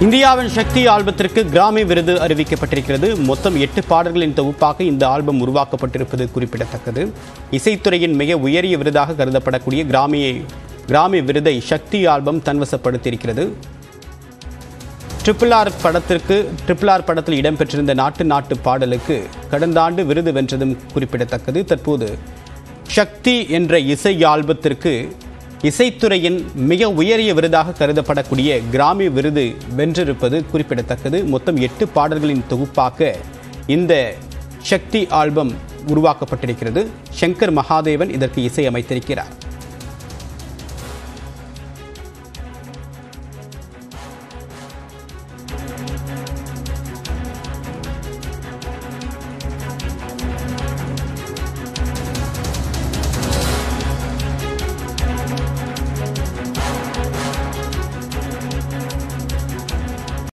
இந்தியாவின் சக்தி ஆல்பத்திற்கு கிராமி விருது அறிவிக்கப்பட்டிருக்கிறது மொத்தம் எட்டு பாடல்களின் தொகுப்பாக இந்த ஆல்பம் உருவாக்கப்பட்டிருப்பது குறிப்பிடத்தக்கது இசைத்துறையின் மிக உயரிய விருதாக கருதப்படக்கூடிய கிராமியை கிராமி விருதை சக்தி ஆல்பம் தன்வசப்படுத்தியிருக்கிறது ட்ரிபிள் ஆர் படத்திற்கு ட்ரிபிள் ஆர் படத்தில் இடம்பெற்றிருந்த நாட்டு நாட்டு பாடலுக்கு கடந்த ஆண்டு விருது வென்றதும் குறிப்பிடத்தக்கது தற்போது சக்தி என்ற இசை ஆல்பத்திற்கு இசைத்துறையின் மிக உயரிய விருதாக கருதப்படக்கூடிய கிராமி விருது வென்றிருப்பது குறிப்பிடத்தக்கது மொத்தம் எட்டு பாடல்களின் தொகுப்பாக இந்த சக்தி ஆல்பம் உருவாக்கப்பட்டிருக்கிறது சங்கர் மகாதேவன் இதற்கு இசை அமைத்திருக்கிறார்